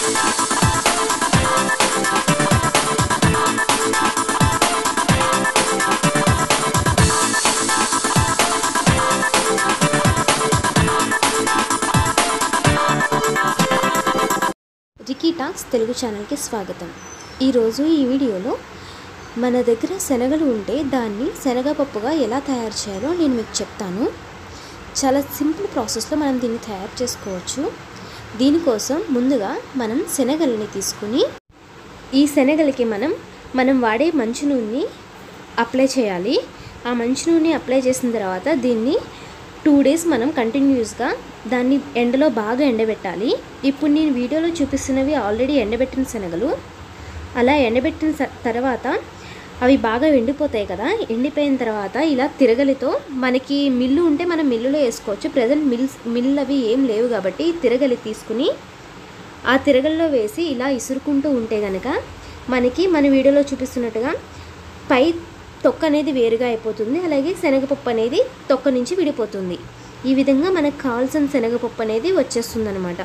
Ricky talks Telugu ఛానల్కి స్వాగతం ఈరోజు ఈ వీడియోలో మన దగ్గర శనగలు ఉంటే దాన్ని శనగపప్పుగా ఎలా తయారు చేయాలో నేను మీకు చెప్తాను చాలా సింపుల్ ప్రాసెస్లో మనం దీన్ని తయారు చేసుకోవచ్చు దీనికోసం ముందుగా మనం శనగల్ని తీసుకుని ఈ శనగలకి మనం మనం వాడే మంచు నూనెని అప్లై చేయాలి ఆ మంచు నూనె అప్లై చేసిన తర్వాత దీన్ని టూ డేస్ మనం కంటిన్యూస్గా దాన్ని ఎండలో బాగా ఎండబెట్టాలి ఇప్పుడు నేను వీడియోలో చూపిస్తున్నవి ఆల్రెడీ ఎండబెట్టిన శనగలు అలా ఎండబెట్టిన స- తర్వాత అవి బాగా ఎండిపోతాయి కదా ఎండిపోయిన తర్వాత ఇలా తిరగలితో మనకి మిల్లు ఉంటే మనం మిల్లులో వేసుకోవచ్చు ప్రజెంట్ మిల్స్ మిల్ అవి ఏం లేవు కాబట్టి తిరగలి తీసుకుని ఆ తిరగల్లో వేసి ఇలా ఇసురుకుంటూ ఉంటే గనక మనకి మన వీడియోలో చూపిస్తున్నట్టుగా పై తొక్క అనేది వేరుగా అయిపోతుంది అలాగే శనగపప్పు అనేది తొక్క నుంచి విడిపోతుంది ఈ విధంగా మనకు కావాల్సిన శనగపప్పు అనేది వచ్చేస్తుంది అనమాట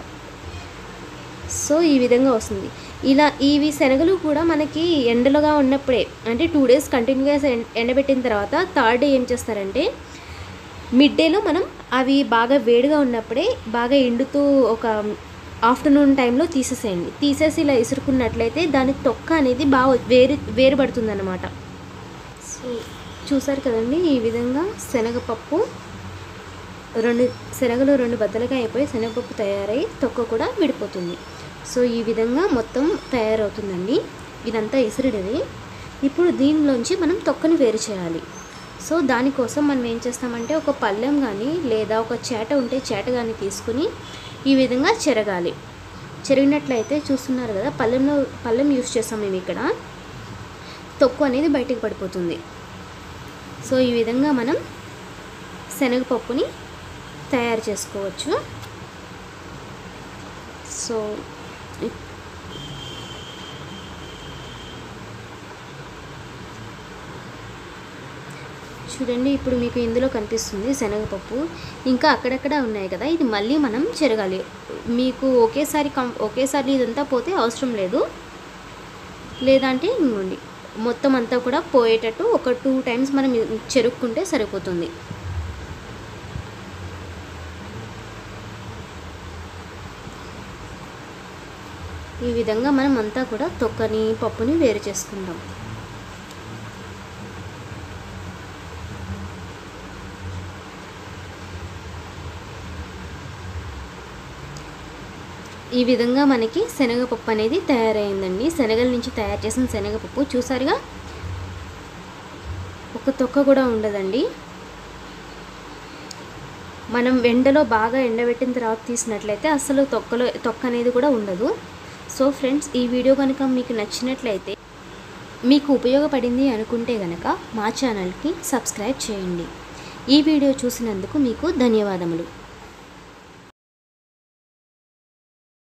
సో ఈ విధంగా వస్తుంది ఇలా ఇవి శనగలు కూడా మనకి ఎండలుగా ఉన్నప్పుడే అంటే టూ డేస్ కంటిన్యూగా ఎండబెట్టిన తర్వాత థర్డ్ డే ఏం చేస్తారంటే మిడ్ డేలో మనం అవి బాగా వేడిగా ఉన్నప్పుడే బాగా ఎండుతూ ఒక ఆఫ్టర్నూన్ టైంలో తీసేసేయండి తీసేసి ఇలా ఇసురుకున్నట్లయితే దాని తొక్క అనేది బాగా వేరు వేరుపడుతుంది అనమాట సో చూసారు కదండి ఈ విధంగా శనగపప్పు రెండు శనగలు రెండు బద్దలుగా అయిపోయి శనగపప్పు తయారై తొక్క కూడా విడిపోతుంది సో ఈ విధంగా మొత్తం తయారవుతుందండి ఇదంతా ఇసురుడిది ఇప్పుడు దీనిలోంచి మనం తొక్కని వేరు చేయాలి సో దానికోసం మనం ఏం చేస్తామంటే ఒక పళ్ళెం కానీ లేదా ఒక చేట ఉంటే చేట కానీ తీసుకుని ఈ విధంగా చెరగాలి చెరిగినట్లయితే చూస్తున్నారు కదా పళ్ళెంలో పళ్ళెం యూస్ చేస్తాం మేము ఇక్కడ తొక్కు అనేది బయటికి పడిపోతుంది సో ఈ విధంగా మనం శనగపప్పుని తయారు చేసుకోవచ్చు సో ఇప్- చూడండి ఇప్పుడు మీకు ఇందులో కనిపిస్తుంది శనగపప్పు ఇంకా అక్కడక్కడ ఉన్నాయి కదా ఇది మళ్ళీ మనం చెరగాలి మీకు ఒకేసారి కం ఒకేసారి ఇదంతా పోతే అవసరం లేదు లేదంటే ఇంకోండి మొత్తం అంతా కూడా పోయేటట్టు ఒక టూ టైమ్స్ మనం చెరుక్కుంటే సరిపోతుంది ఈ విధంగా మనం అంతా కూడా తొక్కని పప్పుని వేరు చేసుకుందాం ఈ విధంగా మనకి శనగపప్పు అనేది తయారైందండి శనగల నుంచి తయారు చేసిన శనగపప్పు చూసారుగా ఒక తొక్క కూడా ఉండదండి మనం ఎండలో బాగా ఎండబెట్టిన తర్వాత తీసినట్లయితే అసలు తొక్కలో తొక్క అనేది కూడా ఉండదు సో ఫ్రెండ్స్ ఈ వీడియో కనుక మీకు నచ్చినట్లయితే మీకు ఉపయోగపడింది అనుకుంటే కనుక మా ఛానల్కి సబ్స్క్రైబ్ చేయండి ఈ వీడియో చూసినందుకు మీకు ధన్యవాదములు